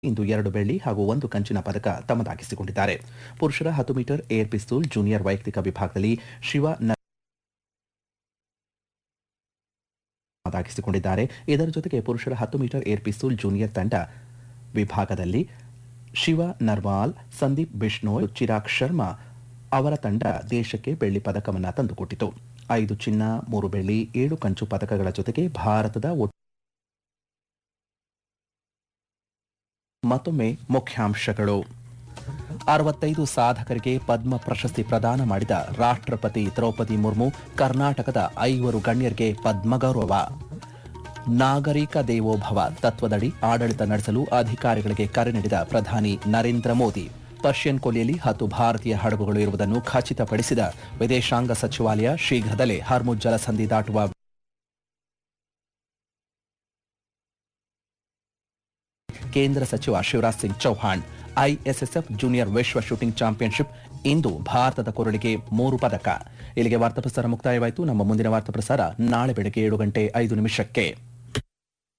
ಇಂದು ಎರಡು ಬೆಳ್ಳಿ ಹಾಗೂ ಒಂದು ಕಂಚಿನ ಪದಕ ತಮ್ಮದಾಗಿಸಿಕೊಂಡಿದ್ದಾರೆ ಪುರುಷರ ಹತ್ತು ಮೀಟರ್ ಏರ್ ಪಿಸ್ತೂಲ್ ಜೂನಿಯರ್ ವೈಯಕ್ತಿಕ ವಿಭಾಗದಲ್ಲಿ ಶಿವ ನ- ದಾಗಿಸಿಕೊಂಡಿದ್ದಾರೆ ಇದರ ಜೊತೆಗೆ ಪುರುಷರ ಹತ್ತು ಮೀಟರ್ ಏರ್ ಪಿಸ್ತೂಲ್ ಜೂನಿಯರ್ ತಂಡ ವಿಭಾಗದಲ್ಲಿ ಶಿವ ನರ್ವಾಲ್ ಸಂದೀಪ್ ಬಿಷ್ಣೋಯ್ ಚಿರಾಗ್ ಶರ್ಮಾ ಅವರ ತಂಡ ದೇಶಕ್ಕೆ ಬೆಳ್ಳಿ ಪದಕವನ್ನ ತಂದುಕೊಟ್ಟಿತು ಐದು ಚಿನ್ನ ಮೂರು ಬೆಳ್ಳಿ ಏಳು ಕಂಚು ಪದಕಗಳ ಜೊತೆಗೆ ಭಾರತದ ಒಟ್ಟು ಮತ್ತೊಮ್ಮೆ ಮುಖ್ಯಾಂಶಗಳು ಅರವತ್ತೈದು ಸಾಧಕರಿಗೆ ಪದ್ಮ ಪ್ರಶಸ್ತಿ ಪ್ರದಾನ ಮಾಡಿದ ರಾಷ್ಟ್ರಪತಿ ದ್ರೌಪದಿ ಮುರ್ಮು ಕರ್ನಾಟಕದ ಐವರು ಗಣ್ಯರಿಗೆ ಪದ್ಮ ಗೌರವ ನಾಗರಿಕ ದೇವೋಭವ ತತ್ವದಡಿ ಆಡಳಿತ ನಡೆಸಲು ಅಧಿಕಾರಿಗಳಿಗೆ ಕರೆ ನೀಡಿದ ಪ್ರಧಾನಿ ನರೇಂದ್ರ ಮೋದಿ ಪರ್ಷಿಯನ್ ಕೊಲ್ಲಿಯಲ್ಲಿ ಹತ್ತು ಭಾರತೀಯ ಹಡಗುಗಳು ಇರುವುದನ್ನು ಖಚಿತಪಡಿಸಿದ ವಿದೇಶಾಂಗ ಸಚಿವಾಲಯ ಶೀಘ್ರದಲ್ಲೇ ಹರ್ಮುಜ್ ಜಲಸಂಧಿ ದಾಟುವ ಕೇಂದ್ರ ಸಚಿವ ಶಿವರಾಜ್ ಸಿಂಗ್ ಚೌಹಾಣ್ ಐಎಸ್ಎಸ್ಎಫ್ ಜೂನಿಯರ್ ವಿಶ್ವ ಶೂಟಿಂಗ್ ಚಾಂಪಿಯನ್ಶಿಪ್ ಇಂದು ಭಾರತದ ಕೊರಳಿಗೆ ಮೂರು ಪದಕ ಇಲ್ಲಿಗೆ ವಾರ್ತಾ ಪ್ರಸಾರ ಮುಕ್ತಾಯವಾಯಿತು ನಮ್ಮ ಮುಂದಿನ ವಾರ್ತಾ ಪ್ರಸಾರ ನಾಳೆ ಬೆಳಗ್ಗೆ ಏಳು ಗಂಟೆ ಐದು ನಿಮಿಷಕ್ಕೆ